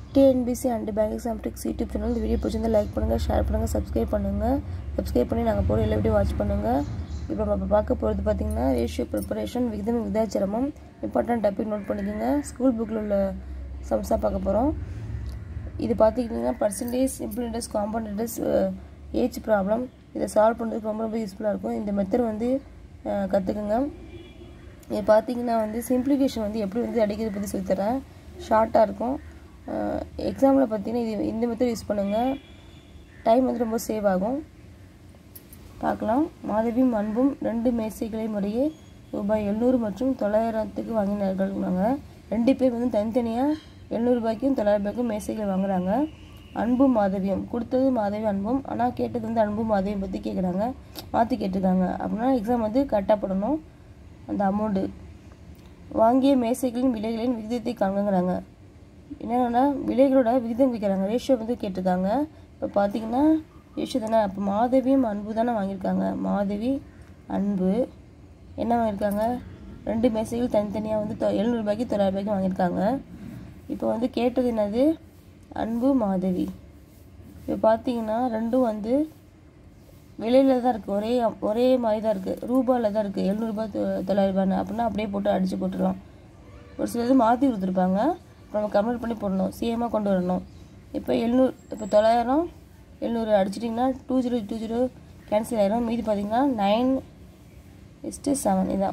TNPSC and bank exam tricks YouTube channel இந்த video பிடிச்சிருந்தா like பண்ணுங்கள் ஷேர் பண்ணுங்கள் சப்ஸ்கிரைப் பண்ணுங்கள் சப்ஸ்கிரைப் பண்ணி நாங்கள் போகிற எல்லா வீடியோ வாட்ச் பண்ணுங்கள் இப்போ நம்ம பார்க்க போகிறது பார்த்தீங்கன்னா ரேஷியோ ப்ரிப்பரேஷன் விகிதம் விகிதாச்சிரமம் இம்பார்ட்டன்ட் டாபிக் நோட் பண்ணிக்கோங்க ஸ்கூல் புக்கில் உள்ள சம்ஸாக பார்க்க போகிறோம் இது பார்த்துக்கிட்டிங்கன்னா percentage implements compounds age problem இதை சால்வ் பண்ணுறதுக்கு ரொம்ப ரொம்ப யூஸ்ஃபுல்லாக இருக்கும் இந்த மெத்தட் வந்து கற்றுக்குங்க இது பார்த்தீங்கன்னா வந்து சிம்பிளிஃபிகேஷன் வந்து எப்படி வந்து அடிக்கிறது பற்றி சொல்லித்தரேன் ஷார்ட்டாக இருக்கும் எக்ஸாமில் பார்த்தீங்கன்னா இது இந்த மெத்தட் யூஸ் பண்ணுங்கள் டைம் வந்து ரொம்ப சேவ் ஆகும் பார்க்கலாம் மாதவியும் அன்பும் ரெண்டு மேசைகளை முறையே ரூபாய் எழுநூறு மற்றும் தொள்ளாயிரத்துக்கு வாங்கினார்கள்னாங்க ரெண்டு பேர் வந்து தனித்தனியாக எழுநூறுபாய்க்கும் தொள்ளாயிரம் ரூபாய்க்கும் மேசைகள் வாங்குறாங்க அன்பும் மாதவியும் கொடுத்தது மாதவி அன்பும் ஆனால் கேட்டது வந்து அன்பும் மாதவியும் பற்றி கேட்குறாங்க மாற்றி கேட்டிருக்காங்க அப்படின்னா எக்ஸாம் வந்து கரெக்டாக பண்ணணும் அந்த அமௌண்ட்டு வாங்கிய மேசைகளின் விலைகளின் விகிதத்தை காண்கிறாங்க என்னென்னா விலைகளோட விகிதம் விற்கிறாங்க ரேஷியோ வந்து கேட்டிருக்காங்க இப்போ பார்த்தீங்கன்னா ரேஷியோ தானே அப்போ மாதவியும் அன்பு தானே வாங்கியிருக்காங்க மாதவி அன்பு என்ன வாங்கியிருக்காங்க ரெண்டு மேசைகள் தனித்தனியாக வந்து தொ எழுநூறுபாய்க்கு தொள்ளாயிரம் ரூபாய்க்கு வாங்கியிருக்காங்க இப்போ வந்து கேட்டது என்னது அன்பு மாதவி இப்போ பார்த்தீங்கன்னா ரெண்டும் வந்து விலையில் தான் இருக்குது ஒரே ஒரே மாதிரி தான் இருக்குது ரூபாயில் தான் இருக்குது எழுநூறுபா தொள்ளாயிரரூபான்னு அப்படின்னா அப்படியே போட்டு அடித்து போட்டுடலாம் ஒரு சிலது மாற்றி கொடுத்துருப்பாங்க நம்ம கன்வெர்ட் பண்ணி போடணும் சேமாக கொண்டு வரணும் இப்போ எழுநூறு இப்போ தொள்ளாயிரம் எழுநூறு அடிச்சிட்டிங்கன்னா two zero two zero cancel ஆயிரும் மீதி பார்த்தீங்கன்னா நைன் இஸ்ட்டு செவன் இதான்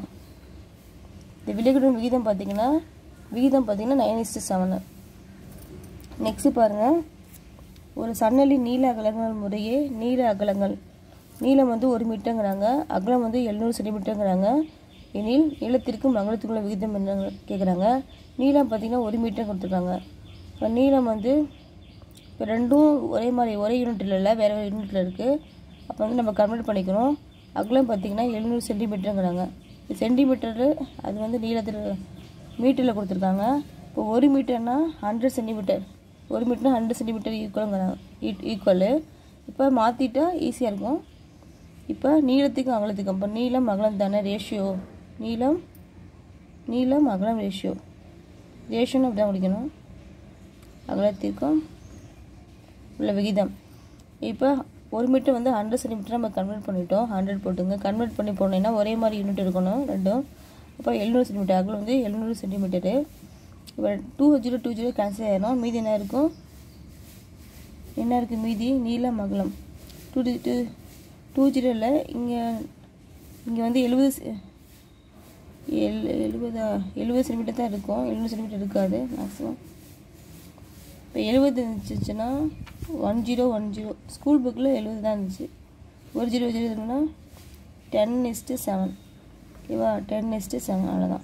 இந்த விலைகளின் விகிதம் பார்த்தீங்கன்னா விகிதம் பார்த்தீங்கன்னா நைன் இஸ்ட்டு செவனு நெக்ஸ்ட்டு பாருங்கள் ஒரு சன்னலி நீல அகலங்கள் முறையே நீல அகலங்கள் நீளம் வந்து ஒரு மீட்டருங்கிறாங்க அகலம் வந்து எழுநூறு சென்டிமீட்டருங்கிறாங்க எனில் நீளத்திற்கும் அகலத்துக்குள்ள விகிதம் என்ன கேட்குறாங்க நீளம் பார்த்திங்கன்னா ஒரு மீட்டர் கொடுத்துருக்காங்க இப்போ நீளம் வந்து இப்போ ரெண்டும் ஒரே மாதிரி ஒரே யூனிட்டில் இல்லை வேறு வேறு யூனிட்டில் இருக்குது அப்போ வந்து நம்ம கன்வெர்ட் பண்ணிக்கணும் அகலம் பார்த்திங்கன்னா எழுநூறு சென்டிமீட்டருங்கிறாங்க சென்டிமீட்டரு அது வந்து நீளத்தில் மீட்டரில் கொடுத்துருக்காங்க இப்போ ஒரு மீட்டர்னால் ஹண்ட்ரட் சென்டிமீட்டர் ஒரு மீட்டர்னா ஹண்ட்ரட் சென்டிமீட்டர் ஈக்குவலுங்கிறாங்க ஈக்குவலு இப்போ மாற்றிட்டா ஈஸியாக இருக்கும் இப்போ நீளத்துக்கும் அகலத்துக்கும் இப்போ நீளம் அகலம் தானே ரேஷியோ நீளம் நீளம் அகலம் ரேஷியோ ரேஷியோன்னு அப்படி தான் முடிக்கணும் அகலத்திற்கும் உள்ள விகிதம் இப்போ ஒரு மீட்டர் வந்து ஹண்ட்ரட் சென்டிமீட்டர் நம்ம கன்வெர்ட் பண்ணிட்டோம் ஹண்ட்ரட் போட்டுங்க கன்வெர்ட் பண்ணி போனீங்கன்னா ஒரே மாதிரி யூனிட் இருக்கணும் ரெண்டும் இப்போ எழுநூறு சென்டிமீட்டர் அகலம் வந்து எழுநூறு சென்டிமீட்டரு இப்போ two zero two zero cancel ஆயிடும் மீதி என்ன இருக்கும் என்ன இருக்குது மீதி நீளம் அகலம் டூ டூ டூ ஜீரோ இல்லை இங்கே இங்கே வந்து எழுபது எழு எழுபதா எழுபது சென்டிமீட்டர் தான் இருக்கும் எழுநூறு சென்டிமீட்டர் இருக்காது மேக்ஸிமம் இப்போ எழுபது இருந்துச்சுன்னா one zero one zero school புக்கில் எழுபது தான் இருந்துச்சு ஒரு ஜீரோ ஜீரோ இருக்குன்னா டென் இஸ்ட்டு செவன் ஓகேவா டென் இஸ்ட்டு செவன் அவ்வளோதான்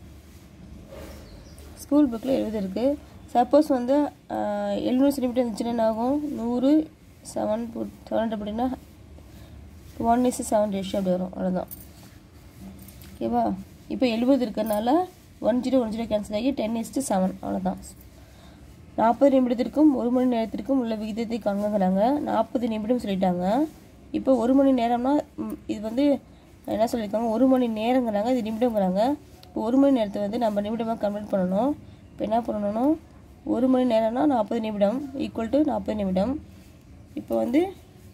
ஸ்கூல் புக்கில் எழுபது இருக்குது சப்போஸ் வந்து எழுநூறு சென்டிமீட்டர் இருந்துச்சுன்னா என்ன ஆகும் நூறு செவன் செவன் அப்படின்னா ஒன் இஸ் செவன் ரேஷியோ அப்படி வரும் அவ்வளோதான் ஓகேவா இப்போ எழுபது இருக்கிறதுனால one zero one zero cancel ஆகி டென் இஸ்ட்டு செவன் அவ்வளோதான் நாற்பது நிமிடத்திற்கும் ஒரு மணி நேரத்திற்கும் உள்ள விகிதத்தை காண்கிறாங்க நாற்பது நிமிடம் சொல்லிட்டாங்க இப்போ ஒரு மணி நேரம்னா இது வந்து என்ன சொல்லியிருக்காங்க ஒரு மணி நேரங்கிறாங்க இது நிமிடங்கிறாங்க இப்போ ஒரு மணி நேரத்தை வந்து நம்ம நிமிடமாக கன்வெர்ட் பண்ணணும் இப்போ என்ன பண்ணணும் ஒரு மணி நேரம்னா நாற்பது நிமிடம் ஈக்குவல் டு நாற்பது நிமிடம் இப்போ வந்து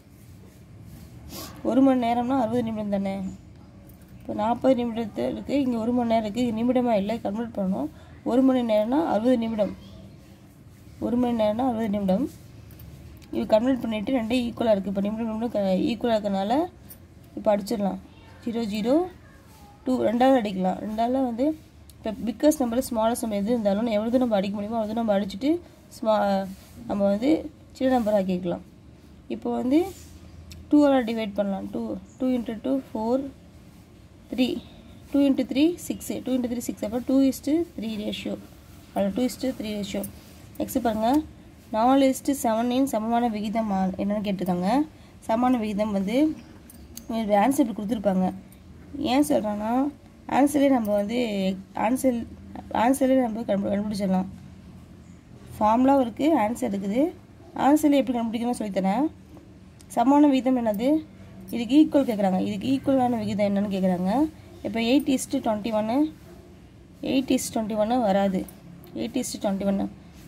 ஒரு மணி நேரம்னா அறுபது நிமிடம் தானே இப்போ நாற்பது நிமிடத்து இருக்குது இங்கே ஒரு மணி நேரம் இருக்குது இது நிமிடமாக இல்லை கன்வெர்ட் பண்ணணும் ஒரு மணி நேரம்னா அறுபது நிமிடம் ஒரு மணி நேரம்னா அறுபது நிமிடம் இது கன்வெர்ட் பண்ணிவிட்டு ரெண்டே ஈக்குவலாக இருக்குது இப்போ நிமிடம் நிமிடம் ஈக்குவலாக இருக்கனால இப்போ அடிச்சிடலாம் ஜீரோ ஜீரோ டூ ரெண்டாவது அடிக்கலாம் ரெண்டாவது வந்து இப்போ பிக்கஸ்ட் நம்பர் ஸ்மாலஸ்ட் நம்பர் எது இருந்தாலும் எவ்வளோ நம்ம அடிக்க முடியுமோ அவ்வளோ நம்ம அடிச்சுட்டு ஸ்மா நம்ம வந்து சின்ன நம்பர் ஆக்கிக்கலாம் இப்போ வந்து டூவால் டிவைட் பண்ணலாம் two two into two four three two into three six two into three six அப்போ டூ இஸ்ட்டு த்ரீ ரேஷியோ அதில் two is to three ratio next பாருங்கள் நாலு இஸ்ட்டு செவனின் சமமான விகிதம் என்னென்னு கேட்டிருக்காங்க சமமான விகிதம் வந்து ஆன்சர் இப்படி கொடுத்துருப்பாங்க ஏன் சொல்கிறேன்னா ஆன்சரே நம்ம வந்து ஆன்சர் ஆன்சரே நம்ம கண்டுபிடிச்சிடலாம் ஃபார்முலாவும் இருக்குது ஆன்சர் இருக்குது ஆன்சரில் எப்படி கண்டுபிடிக்கணும்னு சொல்லித்தரேன் சமமான விகிதம் என்னது இதுக்கு ஈக்குவல் கேட்குறாங்க இதுக்கு ஈக்குவலான விகிதம் என்னன்னு கேட்குறாங்க இப்போ எயிட் இஸ்ட்டு டுவெண்ட்டி ஒன்று எயிட் இஸ் டுவெண்ட்டி ஒன்று வராது எயிட் இஸ் டுவெண்ட்டி ஒன்று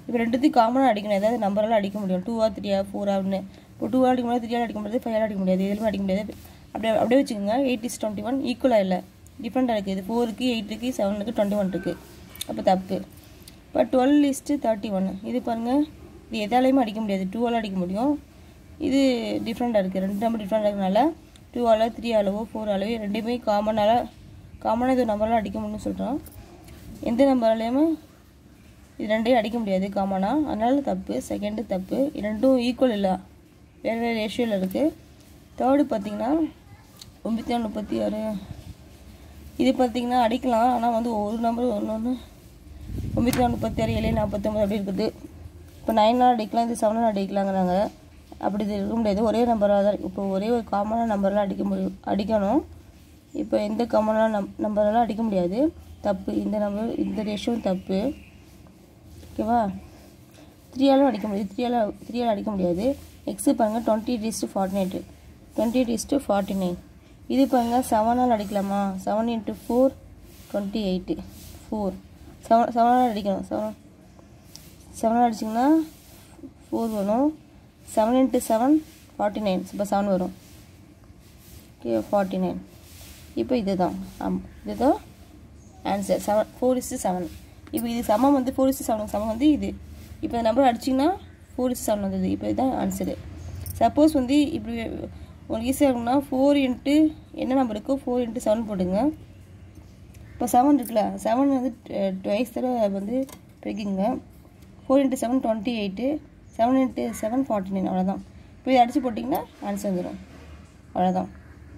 இப்போ ரெண்டுத்தையும் காமனாக அடிக்கணும் ஏதாவது நம்பரெல்லாம் அடிக்க முடியும் டூவா த்ரீயா ஃபோரா அப்படின்னு இப்போ டூவாக அடிக்க முடியாது த்ரீயால் அடிக்க முடியாது ஃபைவால் அடிக்க முடியாது எதுவுமே அடிக்க முடியாது அப்படியே அப்படியே வச்சுக்கோங்க எயிட் இஸ் டுவெண்ட்டி ஒன் ஈக்குவலாக இல்லை டிஃப்ரெண்ட்டாக இருக்குது இது ஃபோருக்கு எயிட்டுக்கு செவனுக்கு டுவெண்ட்டி ஒன் இருக்குது அப்போ தப்பு இப்போ டுவெல் இஸ்ட்டு தேர்ட்டி ஒன் இது பாருங்கள் இது எதாலையுமே அடிக்க முடியாது டூவால் அடிக்க முடியும் இது டிஃப்ரெண்ட்டாக இருக்குது ரெண்டு நம்பர் டிஃப்ரெண்ட்டாக இருக்கனால டூ ஆலோ த்ரீ அளவோ ஃபோர் அளவோ ரெண்டுமே காமனால் காமனாக இது நம்பர்லாம் அடிக்க முடியும்னு சொல்கிறோம் எந்த நம்பர்லையுமே இது ரெண்டையும் அடிக்க முடியாது காமனாக அதனால தப்பு செகண்டு தப்பு இது ரெண்டும் ஈக்குவல் இல்லை வேறு வேறு ரேஷியோவில் இருக்குது தேர்டு பார்த்தீங்கன்னா ஒம்பத்தி நாலு முப்பத்தி ஆறு இது பார்த்தீங்கன்னா அடிக்கலாம் ஆனால் வந்து ஒரு நம்பர் ஒன்று ஒன்று ஒம்பத்தி நாலு முப்பத்தி ஆறு ஏழு நாற்பத்தொம்பது அப்படி இருக்குது இப்போ நைனால் அடிக்கலாம் இது செவனால் அடிக்கலாங்கிறாங்க அப்படி இது இருக்க முடியாது ஒரே நம்பராக தான் இப்போ ஒரே ஒரு காமனான நம்பர்லாம் அடிக்க முடியும் அடிக்கணும் இப்போ எந்த காமனான நம் நம்பரெல்லாம் அடிக்க முடியாது தப்பு இந்த நம்பர் இந்த ரேஷியோவும் தப்பு ஓகேவா த்ரீயாலும் அடிக்க முடியாது த்ரீயால் த்ரீயால் அடிக்க முடியாது எக்ஸு பாருங்கள் twenty eight to forty nine twenty eight to forty nine இது பாருங்கள் செவனால் அடிக்கலாமா seven into four twenty eight four seven செவனால் அடிக்கணும் செவன் செவனால் அடிச்சிங்கன்னா ஃபோர் வரும் seven into seven forty nine இப்போ செவன் வரும் ஓகே ஃபார்ட்டி நைன் இப்போ இது தான் ஆமாம் இதுதான் answer seven four is to seven இப்போ இது சமம் வந்து ஃபோர் இஸ்ட்டு செவனுக்கு சமம் வந்து இது இப்போ இந்த நம்பர் அடிச்சிங்கன்னா ஃபோர் இஸ்ட்டு செவன் வந்தது இப்போ இதுதான் ஆன்சரு சப்போஸ் வந்து இப்படி உங்களுக்கு ஈஸியாக இருக்கும்னா ஃபோர் இன்ட்டு என்ன நம்பர் இருக்கோ ஃபோர் இன்ட்டு செவன் போடுங்க இப்போ செவன் இருக்குல்ல செவன் வந்து டுவைஸ் தடவை வந்து பெருக்கிங்க four into seven twenty eight seven into seven forty nine அவ்வளோதான் இப்போ இதை அடித்து போட்டிங்கன்னா ஆன்சர் வந்துடும் அவ்வளோதான்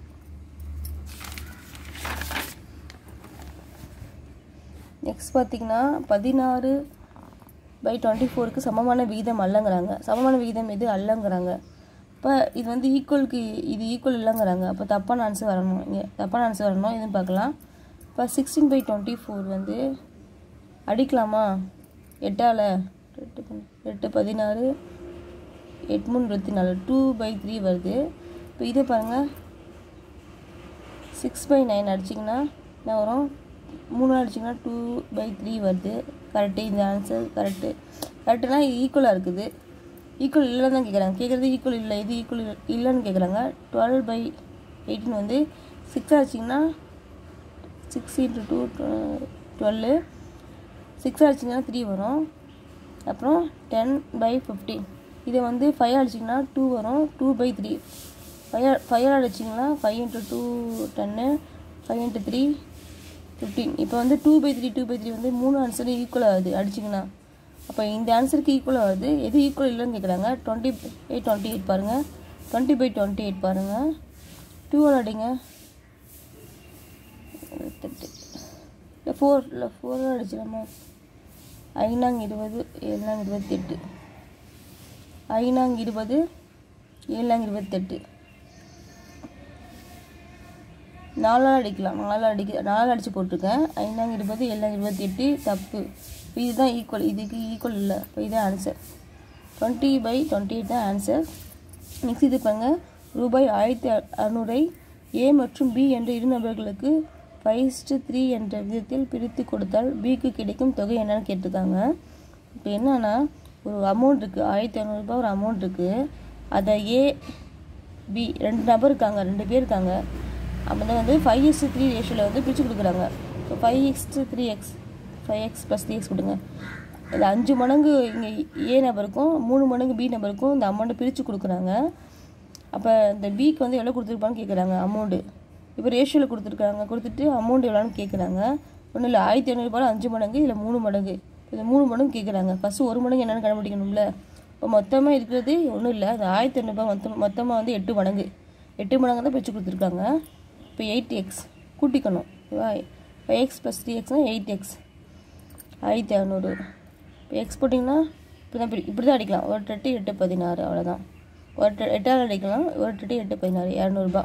நெக்ஸ்ட் பார்த்தீங்கன்னா பதினாறு பை டுவெண்ட்டி ஃபோருக்கு சமமான விகிதம் அல்லங்கிறாங்க சமமான விகிதம் எது அல்லங்கிறாங்க இப்போ இது வந்து ஈக்குவலுக்கு இது ஈக்குவல் இல்லைங்கிறாங்க அப்போ தப்பான ஆன்சர் வரணும் இங்கே தப்பான ஆன்சர் வரணும் இதுன்னு பார்க்கலாம் இப்போ சிக்ஸ்டீன் பை டுவெண்ட்டி ஃபோர் வந்து அடிக்கலாமா எட்டால் எட்டு பதி- எட்டு பதினாறு எட்டு மூணு இருபத்தி நாலு டூ பை த்ரீ வருது இப்போ இதை பாருங்கள் சிக்ஸ் பை நைன் அடிச்சிங்கன்னா என்ன வரும் மூணு அடிச்சிங்கன்னா டூ பை த்ரீ வருது கரெக்டு இந்த ஆன்சர் கரெக்டு கரெக்டுனா ஈக்குவலாக இருக்குது ஈக்குவல் இல்லைன்னு தான் கேட்குறாங்க கேட்குறது ஈக்குவல் இல்லை இது ஈக்குவல் இல்லைன்னு கேட்குறாங்க டுவெல் பை எயிட்டின் வந்து சிக்ஸ் அடிச்சிங்கன்னா six into two twelve six அடிச்சிங்கன்னா த்ரீ வரும் அப்புறம் டென் பை ஃபிஃப்டீன் இதை வந்து ஃபைவ் அடிச்சிங்கன்னா டூ வரும் two by three five five அடிச்சிங்கன்னா five into two ten five into three fifteen இப்போ வந்து two by three two by three வந்து மூணு ஆன்சர் ஈக்குவல் ஆகுது அடிச்சிங்கன்னா அப்போ இந்த ஆன்சருக்கு ஈக்குவல் ஆகுது எது ஈக்குவல் இல்லைன்னு கேட்குறாங்க டுவெண்ட்டி எயிட் டுவெண்ட்டி எயிட் பாருங்கள் டுவெண்ட்டி பை டுவெண்ட்டி எயிட் பாருங்கள் டூவில் அடிங்க இருபத்தெட்டு இல்லை ஃபோர் இல்லை ஃபோர் அடிச்சிடலாமா ஐநாங் இருபது ஏழாங் இருபத்தெட்டு ஐநாங் இருபது ஏழாங் இருபத்தெட்டு நாலால் அடிக்கலாம் நாலால் அடிக்க நாலால் அடித்து போட்டிருக்கேன் ஐநாங் இருபது ஏழாங் இருபத்தெட்டு தப்பு இப்போ இதுதான் ஈக்குவல் இதுக்கு ஈக்குவல் இல்லை இப்போ இதுதான் answer twenty by twenty eight தான் ஆன்சர் நெக்ஸ்ட் இது பாருங்க ரூபாய் ஆயிரத்தி அறநூறை ஏ மற்றும் பி என்ற இரு நபர்களுக்கு ஃபைவ் த்ரீ என்ற விதத்தில் பிரித்து கொடுத்தால் பிக்கு கிடைக்கும் தொகை என்னன்னு கேட்டிருக்காங்க இப்போ என்னன்னா ஒரு அமௌண்ட் இருக்குது ஆயிரத்தி இரநூறுபா ஒரு அமௌண்ட் இருக்குது அதை ஏ பி ரெண்டு நபர் இருக்காங்க ரெண்டு பேர் இருக்காங்க அப்போ வந்து ஃபைவ் எக்ஸ் த்ரீ ரேஷியோவில் வந்து பிரித்து கொடுக்குறாங்க so five x three x five x plus three x கொடுங்க இது அஞ்சு மடங்கு இங்கே ஏ நபருக்கும் மூணு மடங்கு பி நபருக்கும் இந்த அமௌண்ட்டை பிரித்து கொடுக்குறாங்க அப்போ இந்த பிக்கு வந்து எவ்வளோ கொடுத்துருப்பான்னு கேட்குறாங்க அமௌண்ட்டு இப்போ ரேஷியோவில் கொடுத்துருக்காங்க கொடுத்துட்டு அமௌண்ட் எவ்வளோன்னு கேட்குறாங்க ஒன்றும் இல்லை ஆயிரத்தி ஐநூறுபாயில் அஞ்சு மடங்கு இல்லை மூணு மடங்கு இது மூணு மடங்கு கேட்குறாங்க ஃபஸ்ட்டு ஒரு மடங்கு என்னென்னு கண்டுபிடிக்கணும்ல இப்போ மொத்தமாக இருக்கிறது ஒன்றும் இல்லை அது ஆயிரத்தி ஐநூறுபா மொத்தம் மொத்தமாக வந்து எட்டு மடங்கு எட்டு மடங்கு தான் பிரித்து கொடுத்துருக்காங்க இப்போ எயிட் எக்ஸ் கூட்டிக்கணும் ஓகேவா இப்போ எக்ஸ் ப்ளஸ் த்ரீ எக்ஸ்னால் எயிட் எக்ஸ் ஆயிரத்தி இரநூறு இப்போ எக்ஸ் போட்டிங்கன்னா இப்படி தான் பிரி இப்படி தான் அடிக்கலாம் ஒரு எட்டு எட்டு பதினாறு அவ்வளோதான் ஒரு எட்டு எட்டாவது அடிக்கலாம் ஒரு எட்டு எட்டு பதினாறு இரநூறுபா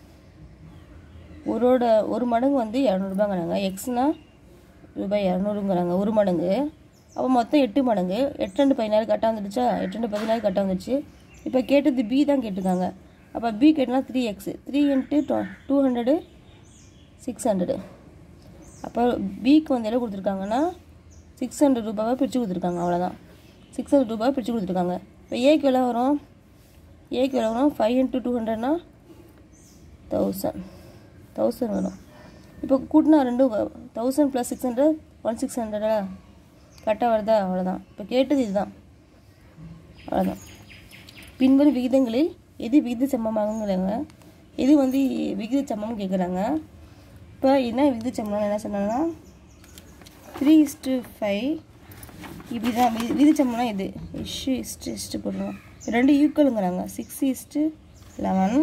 ஒரோட ஒரு மடங்கு வந்து இரநூறுபாங்கிறாங்க எக்ஸ்னால் ரூபாய் இரநூறுங்கிறாங்க ஒரு மடங்கு அப்போ மொத்தம் எட்டு மடங்கு எட்டு ரெண்டு பதினாறு கரெக்டாக வந்துடுச்சா எட்டு ரெண்டு பதினாறு கரெக்டாக வந்துச்சு இப்போ கேட்டது பி தான் கேட்டிருக்காங்க அப்போ பி கேட்டனா three x three into two two hundred six hundred அப்போ பிக்கு வந்து எவ்வளோ கொடுத்துருக்காங்கன்னா சிக்ஸ் ஹண்ட்ரட் ரூபாவை பிரித்து கொடுத்துருக்காங்க அவ்வளோதான் சிக்ஸ் ஹண்ட்ரட் ரூபாய் பிரித்து கொடுத்துருக்காங்க இப்போ ஏக்கு எவ்வளோ வரும் ஏக்கு எவ்வளோ வரும் ஃபைவ் இன்ட்டு டூ ஹண்ட்ரட்னா தௌசண்ட் தௌசண்ட் வரும் இப்போ கூட்டினா ரெண்டும் thousand plus six hundred one six ஹண்ட்ரடா கரெக்டாக வருதா அவ்வளோதான் இப்போ கேட்டது இதுதான் அவ்வளோதான் பின்வரும் விகிதங்களில் எது விகித சமமாகுங்கிறாங்க எது வந்து விகித சமம்னு கேட்குறாங்க இப்போ என்ன விகித சமம்னு என்ன சொன்னாங்கன்னா த்ரீ இஸ்ட்டு ஃபைவ் இப்படி தான் வி விகித சமம்னா இது இஷ்டு இஸ்ட்டு இஸ்ட்டு போடுறோம் ரெண்டு ஈக்குவலுங்கிறாங்க six is to eleven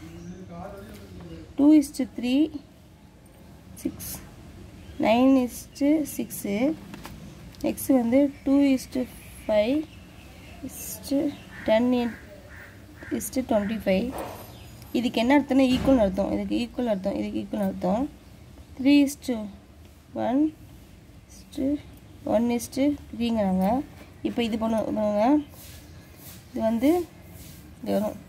two is to three six nine is to six next வந்து two is to five is to ten is to twenty five இதுக்கு என்ன அர்த்தம்னா ஈக்குவல் அர்த்தம் இதுக்கு ஈக்குவல் அர்த்தம் இதுக்கு ஈக்குவல் அர்த்தம் three is to one is to one is to த்ரீங்கிறாங்க இப்போ இது பண்ண பண்ணுங்க இது வந்து இது வரும்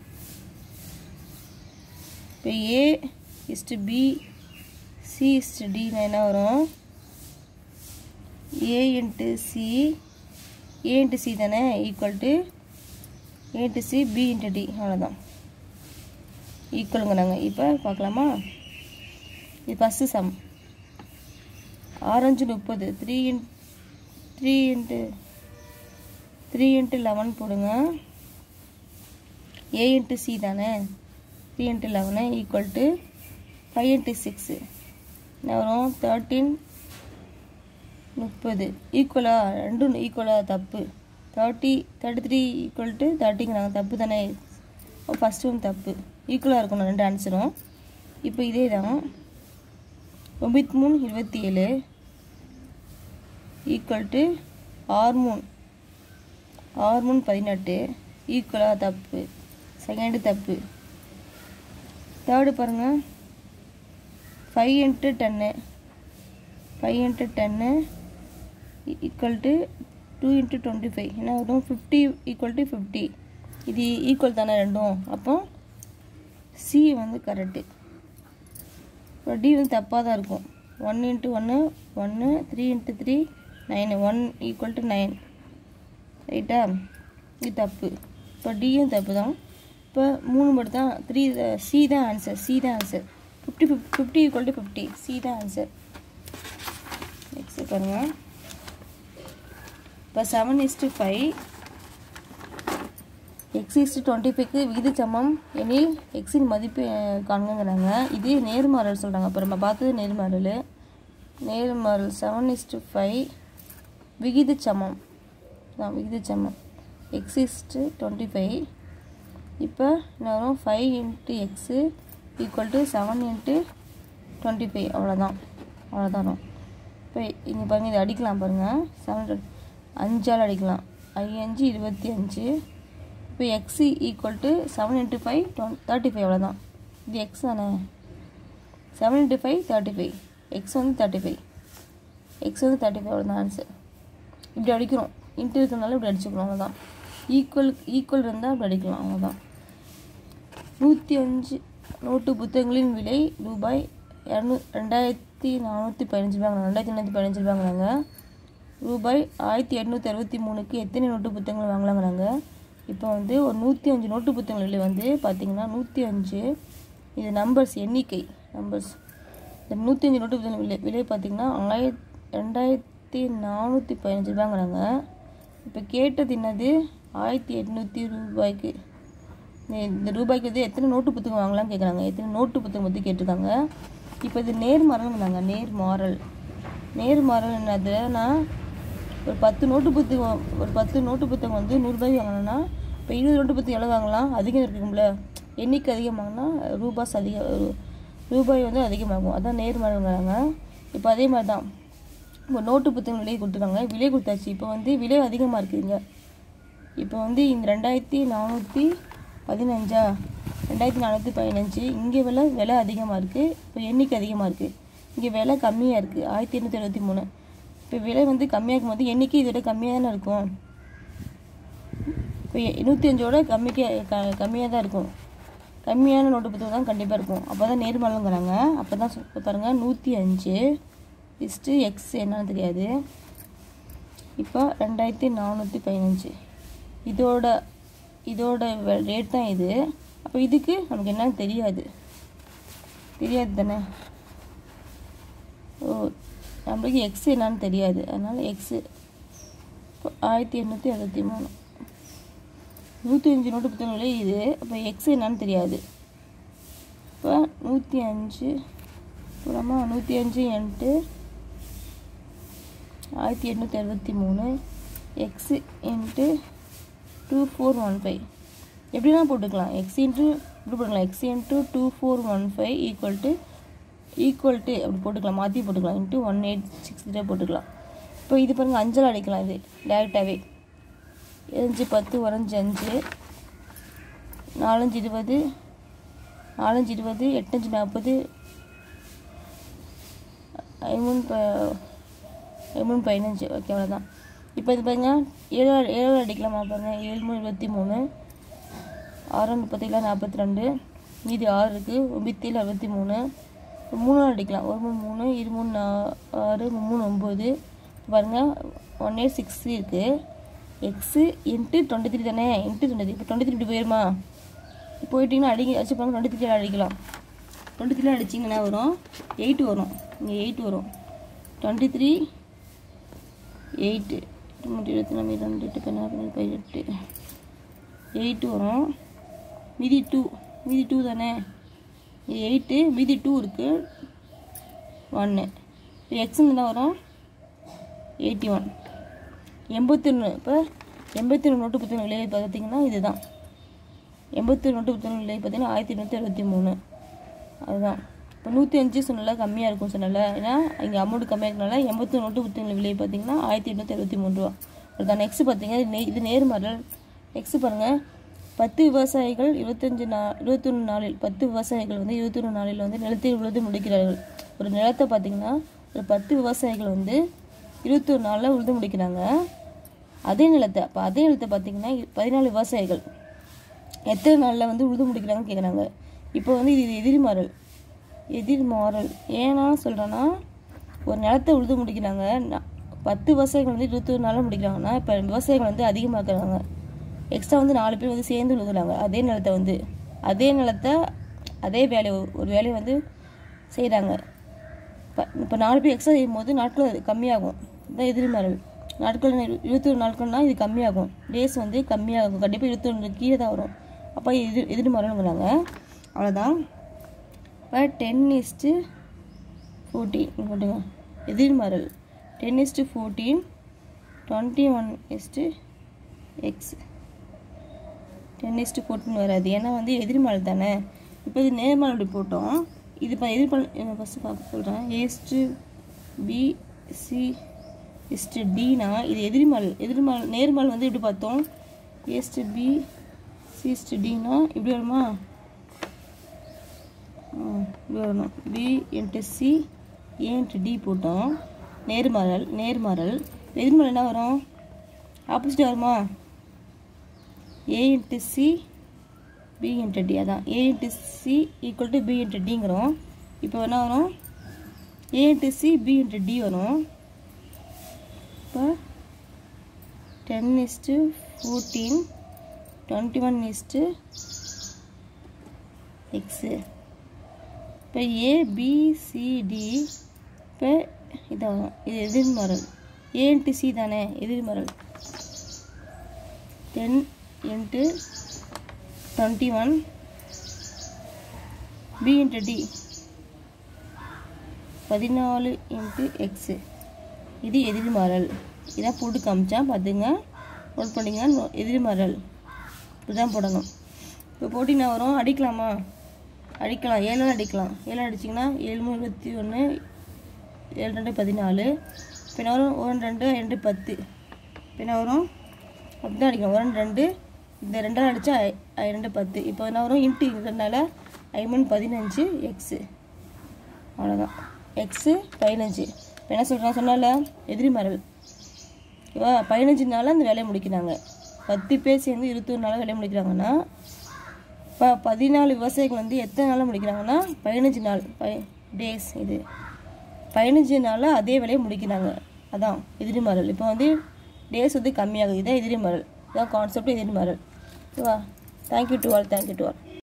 இப்போ A is to B C is to டினா என்ன வரும் A into C A into C தானே equal to A into C B into D அவ்வளோதான் ஈக்குவலுங்கிறாங்க இப்போ பார்க்கலாமா இது ஃபஸ்ட்டு சம் ஆரஞ்சு முப்பது three in three into three into eleven போடுங்க ஏ இன்ட்டு சி தானே three into eleven equal to five into six என்ன வரும் தேர்ட்டீன் முப்பது ஈக்குவலாக ரெண்டும் ஈக்குவலாக தப்பு thirty thirty three equal to தேர்ட்டிங்கிறாங்க தப்பு தானே ஃபஸ்ட்டு ஒன் தப்பு ஈக்குவலாக இருக்கணும் ரெண்டு ஆன்சரும் இப்போ இதே தான் ஒம்பத்தி மூணு இருபத்தி ஏழு ஈக்குவல் டு ஆறு மூணு ஆறு மூணு பதினெட்டு ஈக்குவலாக தப்பு செகண்டு தப்பு தேர்டு பாருங்கள் five into ten five into ten equal to two into twenty five என்ன வரும் ஃபிஃப்டி ஈக்குவல் டு ஃபிஃப்டி இது ஈக்குவல் தானே ரெண்டும் அப்போ சி வந்து கரெக்டு இப்போ டி வந்து தப்பாக தான் இருக்கும் ஒன் இன்ட்டு ஒன்று ஒன்று three into three nine one equal to nine ரைட்டா இது தப்பு இப்போ டியும் தப்பு தான் இப்போ மூணு மட்டும் தான் த்ரீ சி தான் ஆன்சர் சி தான் answer fifty fifty fifty equal to fifty C தான் ஆன்சர் நெக்ஸ்ட் பாருங்கள் இப்போ seven is to five x is to twenty ஃபைவ்க்கு விகித சமம் எனில் எக்ஸின் மதிப்பு காண்கிறாங்க இது நேர்மாறல் சொல்கிறாங்க இப்போ நம்ம பார்த்தது நேர்மாறல் நேர்மாறல் செவன் இஸ்ட்டு ஃபைவ் விகித சமம் தான் விகித சமம் எக்ஸ் இஸ்ட்டு டுவெண்ட்டி ஃபைவ் இப்போ என்ன வரும் five into x equal to seven into twenty five அவ்வளோதான் அவ்வளோதான் வரும் இப்போ இங்கே பாருங்கள் இதை அடிக்கலாம் பாருங்கள் செவன் அஞ்சால் அடிக்கலாம் ஐயஞ்சு இருபத்தி அஞ்சு இப்போ x equal to seven into five டுவென் தேர்ட்டி ஃபைவ் அவ்வளோதான் இது எக்ஸ் தானே seven into five thirty five x வந்து தேர்ட்டி ஃபைவ் எக்ஸ் வந்து தேர்ட்டி ஃபைவ் அவ்வளோதான் ஆன்சர் இப்படி அடிக்கிறோம் இன்ட்டு இருக்கிறனால இப்படி அடிச்சுக்கிறோம் அவ்வளோதான் ஈக்குவல் ஈக்குவல் இருந்தால் இப்படி அடிக்கலாம் அவ்வளோதான் நூற்றி அஞ்சு நோட்டு புத்தகங்களின் விலை ரூபாய் இரநூ ரெண்டாயிரத்தி நானூற்றி பதினஞ்சு ரூபாங்க ரெண்டாயிரத்தி நானூற்றி பதினஞ்சு ரூபாங்கிறாங்க ரூபாய் ஆயிரத்தி எட்நூற்றி அறுபத்தி மூணுக்கு எத்தனை நோட்டு புத்தகங்கள் வாங்கலாங்கிறாங்க இப்போ வந்து ஒரு நூற்றி அஞ்சு நோட்டு புத்தகங்கள் விலை வந்து பார்த்திங்கன்னா நூற்றி அஞ்சு இது நம்பர்ஸ் எண்ணிக்கை நம்பர்ஸ் இந்த நூற்றி அஞ்சு நோட்டு புத்தகங்கள் விலை விலை பார்த்திங்கன்னா ஆயிரத் ரெண்டாயிரத்தி நானூற்றி பதினஞ்சு ரூபாங்கிறாங்க இப்போ கேட்டது என்னது ஆயிரத்தி எட்நூற்றி ரூபாய்க்கு இந்த ரூபாய்க்கு வந்து எத்தனை நோட்டு புத்தகம் வாங்கலாம்னு கேட்குறாங்க எத்தனை நோட்டு புத்தகம் பற்றி கேட்டிருக்காங்க இப்போ இது நேர்மாறல்ங்கிறாங்க நேர்மாறல் நேர்மாறல் என்னதுன்னா ஒரு பத்து நோட்டு புத்தகம் ஒரு பத்து நோட்டு புத்தகம் வந்து நூறுரூபாய்க்கு வாங்கினோன்னா இப்போ இருபது நோட்டு புத்தகம் எவ்வளோ வாங்கலாம் அதிகம் இருக்கும்ல எண்ணிக்கை அதிகமாகனா ரூபாஸ் அதிக ரூபாய் வந்து அதிகமாகும் அதான் நேர்மாறல்ங்கிறாங்க இப்போ அதே மாதிரி தான் இப்போ நோட்டு புத்தகம் விலை கொடுத்துருக்காங்க விலை கொடுத்தாச்சு இப்போ வந்து விலை அதிகமாக இருக்குதுங்க இப்போ வந்து இந்த ரெண்டாயிரத்தி நானூற்றி பதினஞ்சா ரெண்டாயிரத்தி நானூற்றி பதினஞ்சு இங்கே விலை விலை அதிகமாக இருக்குது இப்போ எண்ணிக்கை அதிகமாக இருக்குது இங்கே விலை கம்மியாக இருக்குது ஆயிரத்தி எண்ணூற்றி எழுபத்தி மூணு இப்போ விலை வந்து கம்மியாக இருக்கும்போது எண்ணிக்கை இதோட கம்மியாக தானே இருக்கும் இப்போ நூற்றி அஞ்சோட கம்மிக்க க கம்மியாக தான் இருக்கும் கம்மியான நோட்டு புத்தகம் தான் கண்டிப்பாக இருக்கும் அப்போ தான் நேர்மலங்கிறாங்க அப்போ தான் பாருங்கள் நூற்றி அஞ்சு இஸ்ட்டு எக்ஸ் என்னன்னு தெரியாது இப்போ ரெண்டாயிரத்தி நானூற்றி பதினஞ்சு இதோட இதோட ரேட் தான் இது அப்போ இதுக்கு நமக்கு என்னன்னு தெரியாது தெரியாது தானே ஓ நம்மளுக்கு எக்ஸ் என்னன்னு தெரியாது அதனால் எக்ஸு இப்போ ஆயிரத்தி எண்ணூற்றி அறுபத்தி மூணு நூற்றி அஞ்சு நோட்டு புத்தகங்களே இது அப்போ எக்ஸ் என்னன்னு தெரியாது இப்போ நூற்றி அஞ்சு அப்புறமா நூற்றி அஞ்சு என்ட்டு ஆயிரத்தி எட்நூற்றி அறுபத்தி மூணு x into two four one five எப்படினா போட்டுக்கலாம் எக்ஸ் இன்ட்டு இப்படி போட்டுக்கலாம் x into two four one five equal to equal to அப்படி போட்டுக்கலாம் மாற்றி போட்டுக்கலாம் into one eight six zero போட்டுக்கலாம் இப்போ இது பாருங்கள் அஞ்சல் அடிக்கலாம் இது டேரெக்டாகவே அஞ்சு பத்து உடஞ்சி அஞ்சு நாலஞ்சு இருபது நாலஞ்சு இருபது எட்டஞ்சு நாற்பது ஐமூணு ப ஐமூணு பதினஞ்சு ஓகே அவ்வளோதான் இப்போ இது பாருங்க ஏழு ஏழு அடிக்கலாமா பாருங்க ஏழு மூணு இருபத்தி மூணு ஆறு முப்பத்தேழு நாற்பத்தி ரெண்டு மீதி ஆறு இருக்குது ஒம்பத்தேழு அறுபத்தி மூணு மூணு அடிக்கலாம் ஒரு மூணு மூணு இரு மூணு நா ஆறு மூணு ஒம்பது பாருங்கள் ஒன் எயிட் சிக்ஸ் இருக்குது எக்ஸு இன்ட்டு டுவெண்ட்டி த்ரீ தானே இன்ட்டு டுவெண்ட்டி இப்போ டுவெண்ட்டி த்ரீ இப்படி போயிருமா போயிட்டீங்கன்னா அடிங்க வச்சு பாருங்க டுவெண்ட்டி த்ரீ அடிக்கலாம் டுவெண்ட்டி த்ரீ அடிச்சிங்கன்னா வரும் எயிட் வரும் இங்கே எயிட் வரும் டுவெண்ட்டி த்ரீ எயிட்டு நூற்றி இருபத்தி நாலு ரெண்டு எட்டு பதினாறு பதினெட்டு எயிட்டு வரும் மீதி டூ மீதி டூ தானே எயிட்டு மீதி டூ இருக்குது ஒன்று எக்ஸுங்க தான் வரும் எயிட்டி ஒன் எண்பத்தொன்று இப்போ எண்பத்தி ஒன்று நோட்டு புத்தகம் விலை பார்த்தீங்கன்னா இதுதான் எண்பத்தி ஒன்று நோட்டு புத்தகம் விலை பார்த்தீங்கன்னா ஆயிரத்தி எண்ணூற்றி அறுபத்தி மூணு அதுதான் இப்போ நூற்றி அஞ்சு சொன்னல கம்மியாக இருக்கும் சொன்னல ஏன்னா இங்கே அமௌண்ட் கம்மியாக இருக்கனால எண்பத்தி நோட்டு புத்தகங்கள் விலை பார்த்தீங்கன்னா ஆயிரத்தி எண்ணூற்றி அறுபத்தி மூணு ரூபா அதுதான் நெக்ஸ்ட் பார்த்தீங்கன்னா இது நே இது நேர்மாடல் நெக்ஸ்ட் பாருங்கள் பத்து விவசாயிகள் இருபத்தஞ்சு நா இருபத்தொன்று நாளில் பத்து விவசாயிகள் வந்து இருபத்தொன்று நாளில் வந்து நிலத்தை உழுது முடிக்கிறார்கள் ஒரு நிலத்தை பார்த்தீங்கன்னா ஒரு பத்து விவசாயிகள் வந்து இருபத்தொரு நாளில் உழுது முடிக்கிறாங்க அதே நிலத்தை அப்போ அதே நிலத்தை பார்த்தீங்கன்னா பதினாலு விவசாயிகள் எத்தனை நாளில் வந்து உழுது முடிக்கிறாங்கன்னு கேட்குறாங்க இப்போ வந்து இது எதிர்மாறல் எதிர்மாறல் ஏன்னா சொல்கிறேன்னா ஒரு நிலத்தை உழுது முடிக்கிறாங்க ந- பத்து விவசாயிகள் வந்து இருபத்தொரு நாளில் முடிக்கிறாங்கன்னா இப்போ விவசாயிகள் வந்து அதிகமாக்குறாங்க எக்ஸ்ட்ரா வந்து நாலு பேர் வந்து சேர்ந்து உழுதுறாங்க அதே நிலத்தை வந்து அதே நிலத்தை அதே வேலையை ஒரு- ஒரு வேலையை வந்து செய்கிறாங்க இப்போ இப்போ நாலு பேர் எக்ஸ்ட்ரா செய்யும் போது நாட்கள் அது கம்மியாகும் இதுதான் எதிர்மறை நாட்கள் இரு- இருபத்தொரு நாட்கள்னா இது கம்மியாகும் டேஸ் வந்து கம்மியாகும் கண்டிப்பாக இருபத்தொன்று கீழே தான் வரும் அப்போ இது எதிர்மறைங்கிறாங்க அவ்வளோதான் இப்போ டென் இஸ்ட்டு ஃபோர்டீன் போட்டுங்க எதிர்மறல் ten is to fourteen twenty one is to x ten is to fourteen வராது ஏன்னா வந்து எதிர்மறை தானே இப்போ இது நேர்மறை அப்படி போட்டோம் இது இப்போ எதிர்மறை ஃபஸ்ட்டு பார்க்க சொல்கிறேன் ஏஸ்ட்டு பி சி இஸ்ட்டு டினா இது எதிர்மல் எதிர்மல் நேர்மல் வந்து எப்படி பார்த்தோம் ஏஸ்ட்டு பி சி இஸ்ட்டு டினா இப்படி வருமா ஆ, இப்படி வரணும் B into C A into D போட்டோம் நேர்மறல் நேர்மறல் எதிர்மறை என்ன வரும் ஆப்போசிட் வருமா A into C B into D அதான் A into C equal to B into டிங்கிறோம் இப்போ என்ன வரும் A into C B into D வரும் இப்போ ten is to fourteen twenty one is to x இப்போ ஏபிசிடி இப்போ இதாகும் இது எதிர்மறல் ஏ இன்ட்டு சி தானே எதிர்மறல் ten into twenty one B into D பதினாலு இன்ட்டு எக்ஸு இது எதிர்மறல் இதான் போட்டு காமிச்சா பார்த்துங்க நோட் பண்ணிங்க நோ- எதிர்மறல் இப்படிதான் போடணும் இப்போ போட்டிங்கன்னா வரும் அடிக்கலாமா அடிக்கலாம் ஏழால் அடிக்கலாம் ஏழு அடிச்சிங்கன்னா ஏழு மூணு இருபத்தி ஒன்று ஏழு ரெண்டு பதினாலு இப்போ என்ன வரும் ஒரு ரெண்டு ரெண்டு பத்து இப்போ என்ன வரும் அப்படி தான் அடிக்கணும் ஒரு ரெண்டு இந்த ரெண்டால் அடித்தா ரெண்டு பத்து இப்போ என்ன வரும் இன்ட்டு இருக்கிறதுனால ஐமன் பதினஞ்சு எக்ஸு அவ்வளோதான் எக்ஸு பதினஞ்சு இப்போ என்ன சொல்கிறான் சொன்னால எதிர்மறைவு ஓகேவா பதினஞ்சு நாளில் அந்த வேலையை முடிக்கிறாங்க பத்து பேர் சேர்ந்து இருபத்தொரு நாளில் வேலையை முடிக்கிறாங்கன்னா இப்போ பதினாலு விவசாயிகள் வந்து எத்தனை நாளில் முடிக்கிறாங்கன்னா பதினஞ்சு நாள் பை டேஸ் இது பதினஞ்சு நாளில் அதே வேலையை முடிக்கிறாங்க அதான் எதிர்மறல் இப்போ வந்து டேஸ் வந்து கம்மியாகுது இதான் எதிர்மறல் இதான் கான்செப்ட் எதிர்மறல் ஓகேவா thank you to all thank you to all